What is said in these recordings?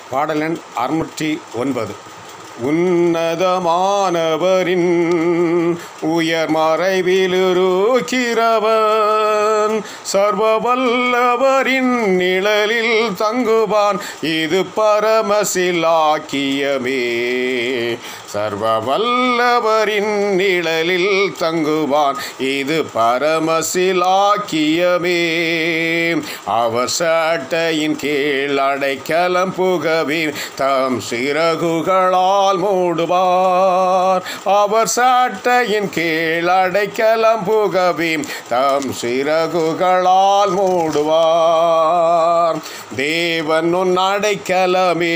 பாடல் எண் அறுநூற்றி ஒன்பது உன்னதமானவரின் உயர் மறைவிலுருக்கிறவன் சர்வ வல்லவரின் நிழலில் தங்குவான் இது பரமசிலாக்கியமே சர்வ வல்லவரின் நிழலில் தங்குவான் இது பரமசிலாக்கியமே அவர் சாட்டையின் கீழ் அடைக்கலம் புகவி தம் சிறகுகளால் மூடுவார் அவர் சாட்டையின் கீழ் அடைக்கலம் புகவி தம் சிறகுகளால் மூடுவார் தேவன் உன் அடைக்கலமே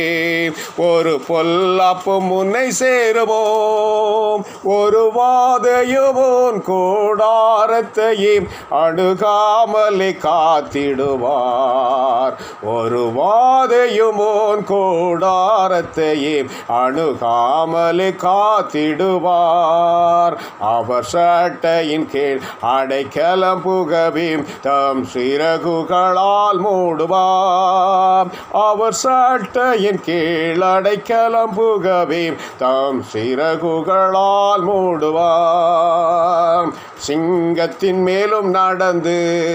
ஒரு பொல்லாப்பு முன்னை சேருவோம் ஒரு வாதையுமோன் கூடாரத்தையும் அணுகாமலே காத்திடுவார் ஒரு வாதையுமோன் கூடாரத்தையும் அணுகாமலே காத்திடுவார் அவர் சட்டையின் கீழ் அடைக்கலம் புகவிம் தம் சிறகுகளால் மூடுவார் அவர் சட்டையின் கீழ் அடைக்கலம் புகவிம் தம் சிறகுகளால் மூடுவார் சிங்கத்தின் மேலும் நடந்து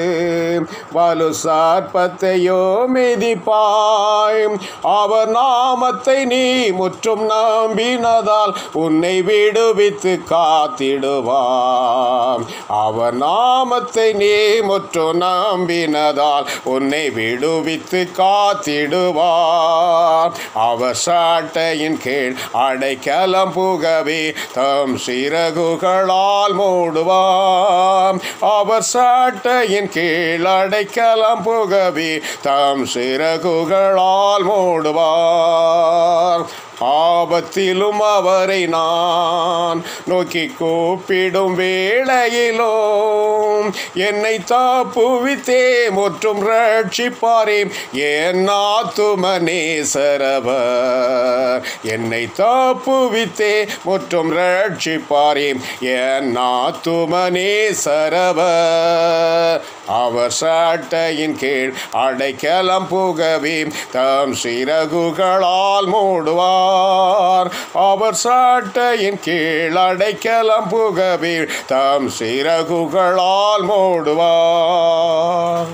வலு சார்பத்தையோ மிதிப்பாய் அவர் நாமத்தை நீ முற்றும் நம்பினதால் உன்னை விடுவித்து காத்திடுவார் அவர் நாமத்தை நீ முற்றும் நம்பினதால் உன்னை விடுவித்து காத்திடுவார் அவர் சாட்டையின் கீழ் அடைக்கலம் புகவே தம் சிறகுகளால் மூடுவார் அவர் சாட்டையின் கீழ் அடைக்கலம் புகவே தம் சிறகுகளால் மூடுவார் ஆபத்திலும் அவரை நான் நோக்கி கூப்பிடும் வேளையிலும் என்னை தாப்புவித்தே முற்றும் ரட்சிப்பாரே என் ஆத்துமனேசரவர் என்னை தாப்புவித்தே முற்றும் ரட்சிப்பாரே என் ஆத்துமனேசரவர் அவர் சாட்டையின் கீழ் அடைக்கலம் புகவே தம் சிறகுகளால் மூடுவார் அவர் சாட்டையின் கீழ் அடைக்கலம் புகவே தம் சிறகுகளால் மூடுவார்